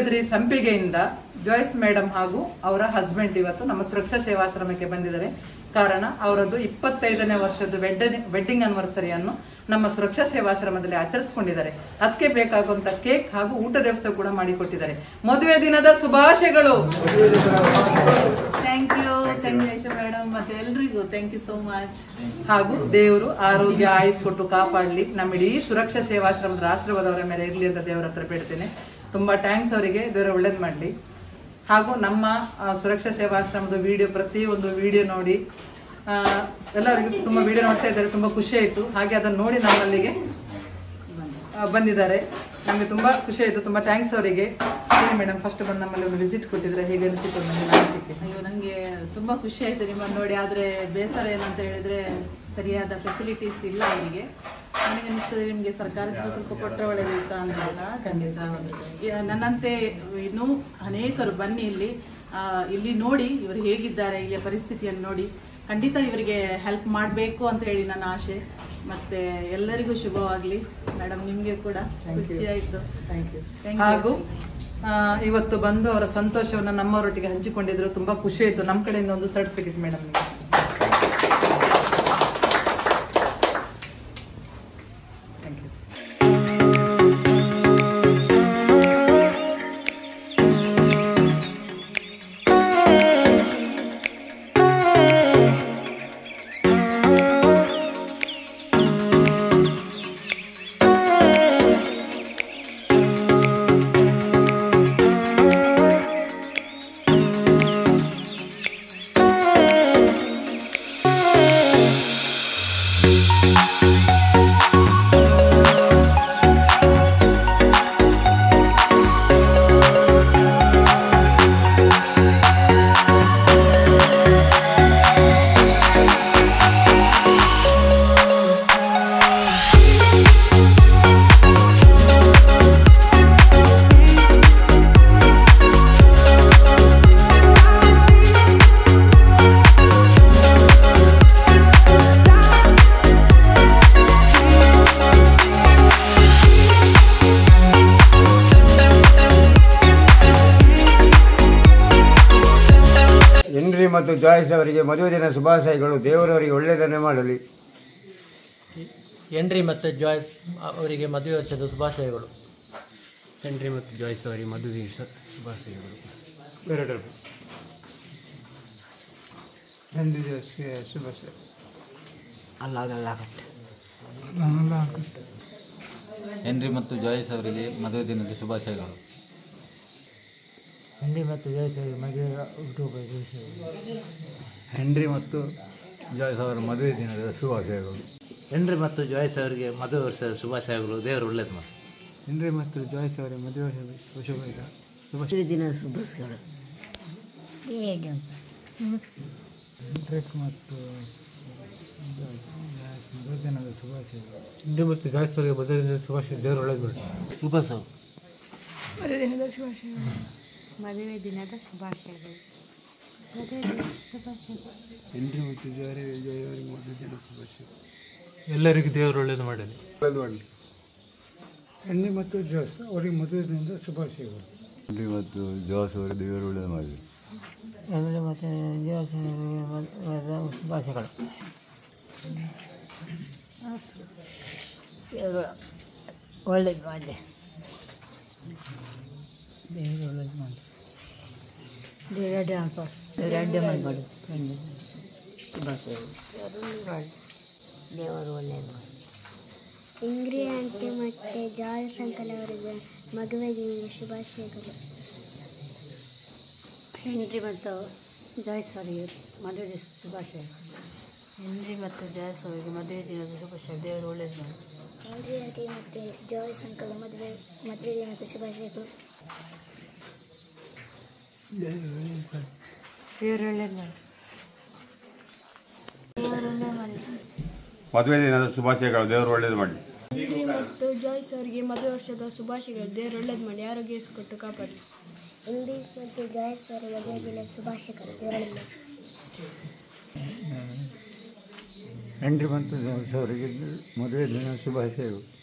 ಬಿದದ್ರಿ ಸಂಪಿಗೆಯಿಂದ joys madam ಹಾಗೂ ಅವರ husband ಇವತ್ತು ನಮ್ಮ ಸುರಕ್ಷಾ ಸೇವಾಶ್ರಮಕ್ಕೆ ಬಂದಿದ್ದಾರೆ ಕಾರಣ ಅವರದ್ದು ಇಪ್ಪತ್ತೈದನೇ ವರ್ಷದ ವೆಡ್ಡಿಂಗ್ ವೆಡ್ಡಿಂಗ್ ಅನಿವರ್ಸರಿಯನ್ನು ನಮ್ಮ ಸುರಕ್ಷಾ ಸೇವಾಶ್ರಮದಲ್ಲಿ ಆಚರಿಸಿಕೊಂಡಿದ್ದಾರೆ ಅದಕ್ಕೆ ಬೇಕಾಗುವಂತ ಕೇಕ್ ಹಾಗೂ ಊಟ ವ್ಯವಸ್ಥೆ ಕೂಡ ಮಾಡಿಕೊಟ್ಟಿದ್ದಾರೆ ಮದುವೆ ದಿನದ ಶುಭಾಶಯಗಳು thank you thank you Yasha madam ಮತ್ತೆ ಎಲ್ರಿಗೂ ಥ್ಯಾಂಕ್ ಯು ಸೋ ಮಚ್ ಹಾಗೂ ದೇವರು ಆರೋಗ್ಯ ಆಯುಸ್ ಕೊಟ್ಟು ಕಾಪಾಡಲಿ ನಮ್ಮ ಇಡೀ ಸುರಕ್ಷಾ ಸೇವಾಶ್ರಮದ ಆಶೀರ್ವಾದವರ ಮೇಲೆ ಇರಲಿ ಅಂತ ದೇವರ ಹತ್ರ ಬೇಡ್ತೇನೆ ತುಂಬಾ ಥ್ಯಾಂಕ್ಸ್ ಅವರಿಗೆ ದೇವರ ಒಳ್ಳೇದು ಮಾಡಲಿ ಹಾಗೂ ನಮ್ಮ ಆ, ಸುರಕ್ಷಾ ಸೇವಾಶ್ರಮದ ವಿಡಿಯೋ ಪ್ರತಿಯೊಂದು ವಿಡಿಯೋ ನೋಡಿ ಆ, ಎಲ್ಲರಿಗೂ ತುಂಬ ವಿಡಿಯೋ ನೋಡ್ತಾ ಇದ್ದಾರೆ ತುಂಬ ಖುಷಿ ಆಯಿತು ಹಾಗೆ ಅದನ್ನು ನೋಡಿ ನಮ್ಮಲ್ಲಿಗೆ ಆ, ಬಂದಿದ್ದಾರೆ ನಮಗೆ ತುಂಬ ಖುಷಿ ಆಯಿತು ತುಂಬ ಥ್ಯಾಂಕ್ಸ್ ಅವರಿಗೆ ಮೇಡಮ್ ಫಸ್ಟ್ ಬಂದು ನಮ್ಮಲ್ಲಿ ಒಂದು ವಿಸಿಟ್ ಕೊಟ್ಟಿದ್ರೆ ಹೇಗೆ ಅನಿಸಿತು ನನಗೆ ಅನಿಸಿಕೆ ಅಯ್ಯೋ ನನಗೆ ತುಂಬ ಖುಷಿ ಆಯಿತು ನಿಮ್ಮನ್ನು ನೋಡಿ ಆದರೆ ಬೇಸರ ಏನಂತ ಹೇಳಿದರೆ ಸರಿಯಾದ ಫೆಸಿಲಿಟೀಸ್ ಇಲ್ಲ ಅವರಿಗೆ ನನಗೆ ಅನಿಸ್ತದೆ ನಿಮಗೆ ಸರ್ಕಾರದಿಂದ ಸ್ವಲ್ಪ ಕೊಟ್ಟರೆ ಒಳ್ಳೆದಿತ್ತ ಅಂತ ಖಂಡಿತ ಈ- ನನ್ನಂತೆ ಇನ್ನೂ ಅನೇಕರು ಬನ್ನಿ ಇಲ್ಲಿ ಆ, ಇಲ್ಲಿ ನೋಡಿ ಇವರು ಹೇಗಿದ್ದಾರೆ ಇಲ್ಲಿಯ ಪರಿಸ್ಥಿತಿಯನ್ನು ನೋಡಿ ಖಂಡಿತ ಇವರಿಗೆ ಹೆಲ್ಪ್ ಮಾಡಬೇಕು ಅಂತ ಹೇಳಿ ನನ್ನ ಆಸೆ ಮತ್ತೆ ಎಲ್ಲರಿಗೂ ಶುಭವಾಗಲಿ ಮೇಡಮ್ ನಿಮಗೆ ಕೂಡ ಖುಷಿ ಆಯಿತು ಥ್ಯಾಂಕ್ ಯು Thank you. ಹಾಗೂ ಆ, ಇವತ್ತು ಬಂದು ಅವರ ಸಂತೋಷವನ್ನು ನಮ್ಮವರೊಟ್ಟಿಗೆ ಹಂಚಿಕೊಂಡಿದ್ರು ತುಂಬಾ ಖುಷಿ ಆಯ್ತು ನಮ್ಮ ಕಡೆಯಿಂದ ಒಂದು certificate madam thank you Henry ಮತ್ತು ಜಾಯ್ಸ್ ಅವರಿಗೆ ಮದುವೆ ದಿನ ಶುಭಾಶಯಗಳು ದೇವರವರಿಗೆ ಒಳ್ಳೆಯದನ್ನೇ ಮಾಡಲಿ ಹೆನ್ರಿ ಮತ್ತು ಜಾಯ್ಸ್ ಅವರಿಗೆ ಮದುವೆ ವರ್ಷದ ಶುಭಾಶಯಗಳು ಹೆನ್ರಿ ಮತ್ತು ಜಾಯ್ಸ್ ಅವರಿಗೆ ಮದುವೆ ಶುಭಾಶಯಗಳು ಎರಡರು ಹೆನ್ರಿ ಮತ್ತು ಜಾಯ್ಸ್ ಅವರಿಗೆ ಮದುವೆ ದಿನದ ಶುಭಾಶಯಗಳು ಹೆನ್ರಿ ಮತ್ತು ಜಾಯ್ಸ್ ಅವರಿಗೆ ಮದುವೆ ಹುಟ್ಟುಹಬ್ಬದ ಶುಭಾಶಯಗಳು ಹೆನ್ರಿ ಮತ್ತು ಜಾಯ್ಸ್ ಅವರ ಮದುವೆ ದಿನದ ಶುಭಾಶಯಗಳು ಹೆನ್ರಿ ಮತ್ತು ಜಾಯ್ಸ್ ಅವರಿಗೆ ಮದುವೆ ವರ್ಷದ ಶುಭಾಶಯಗಳು ದೇವರು ಒಳ್ಳೇದು ಮಾಡಿ ಹೆನ್ರಿ ಮತ್ತು ಜಾಯ್ಸ್ ಅವರಿಗೆ ಮದುವೆ ಶುಭ ಶುಭ ದಿನ ಶುಭಸ್ಗಳು ಹೇಗೆ ಹೆನ್ರಿಕ್ ಮತ್ತು ಜಾಯ್ಸ್ ಜಾಯ್ಸ್ ಮದುವೆ ದಿನದ ಶುಭಾಶಯಗಳು ಹೆನ್ರಿ ಮತ್ತು ಜಾಯ್ಸ್ ಅವರಿಗೆ ಮದುವೆ ದಿನದ ಶುಭಾಶಯ ದೇವರು ಒಳ್ಳೇದು ಮಾಡಿ ಶುಭ ಸರ್ ಮದುವೆ ದಿನದ ಶುಭಾಶಯಗಳು ಮದುವೆ ದಿನದ ಶುಭಾಶಯಗಳು ಹೆನ್ರಿ ಮತ್ತು ಜಾಯ್ ಜಾಯ್ ಅವರಿಗೆ ಮದುವೆ ದಿನ ಶುಭಾಶಯ ಎಲ್ಲರಿಗೂ ದೇವರು ಒಳ್ಳೇದು ಮಾಡಲಿ ಒಳ್ಳೇದು ಮಾಡಲಿ ಹೆನ್ರಿ ಮತ್ತು ಜಾಯ್ಸ್ ಅವರಿಗೆ ಮದುವೆ ದಿನದ ಶುಭಾಶಯಗಳು ಹೆನ್ರಿ ಮತ್ತು ಜಾಯ್ಸ್ ಅವರಿಗೆ ದೇವರು ಒಳ್ಳೇದು ಮಾಡಲಿ ಹೆನ್ರಿ ಮತ್ತು ಜಾಯ್ಸ್ ಅವರಿಗೆ ಮದುವೆ ಶುಭಾಶಯಗಳು ಒಳ್ಳೇದು ಮಾಡಲಿ ದೇವರು ಒಳ್ಳೇದು ಮಾಡಿ ದೇವರಡ್ಡೆ ಅಲ್ಪ ದೇವರಡ್ಡೆ ಮಾಡಬೇಡಿ ಶುಭಾಶಯಗಳು ದೇವರು ಒಳ್ಳೇದು ಮಾಡಿ ಇಂಗ್ರಿ ಆಂಟಿ ಮತ್ತು ಜಾಯ್ಸ್ ಅಂಕಲ್ ಅವರಿಗೆ ಮದುವೆ ದಿನದ ಶುಭಾಶಯಗಳು ಹೆನ್ರಿ ಮತ್ತು ಜಾಯ್ಸ್ ಅವರಿಗೆ ಮದುವೆ ದಿವಸ ಶುಭಾಶಯಗಳು ಹೆನ್ರಿ ಮತ್ತು ಜಾಯ್ಸ್ ಅವರಿಗೆ ಮದುವೆ ದಿನದ ಶುಭಾಶಯ ದೇವರು ಒಳ್ಳೇದು ಮಾಡಿ ಇಂಗ್ರಿ ಆಂಟಿ ಮತ್ತು ಜಾಯ್ಸ್ ಅಂಕಲ್ ಮದುವೆ ಮದುವೆ ದಿನದ ಶುಭಾಶಯಗಳು ದೇವರು ಒಳ್ಳೇದು ಮಾಡಿ ಮದುವೆ ದಿನದ ಶುಭಾಶಯಗಳು ದೇವರು ಒಳ್ಳೇದು ಮಾಡಿ ಇಂಗ್ರಿ ಮತ್ತು ಜಾಯ್ಸ್ ಅವರಿಗೆ ಮದುವೆ ವರ್ಷದ ಶುಭಾಶಯಗಳು ದೇವರು ಒಳ್ಳೇದು ಮಾಡಿ ಆರೋಗ್ಯ ಕೊಟ್ಟು ಕಾಪಾಡಿ ಇಂಗ್ರಿ ಮತ್ತು ಜಾಯ್ಸ್ ಅವರಿಗೆ ಮದುವೆ ದಿನದ ಶುಭಾಶಯಗಳು ದೇವರು ಒಳ್ಳೇದು ಮಾಡಿ ಹೆನ್ರಿ ಮತ್ತು ಜಾಯ್ಸ್ ಅವರಿಗೆ ಮದುವೆ ದಿನ ಶುಭಾಶಯಗಳು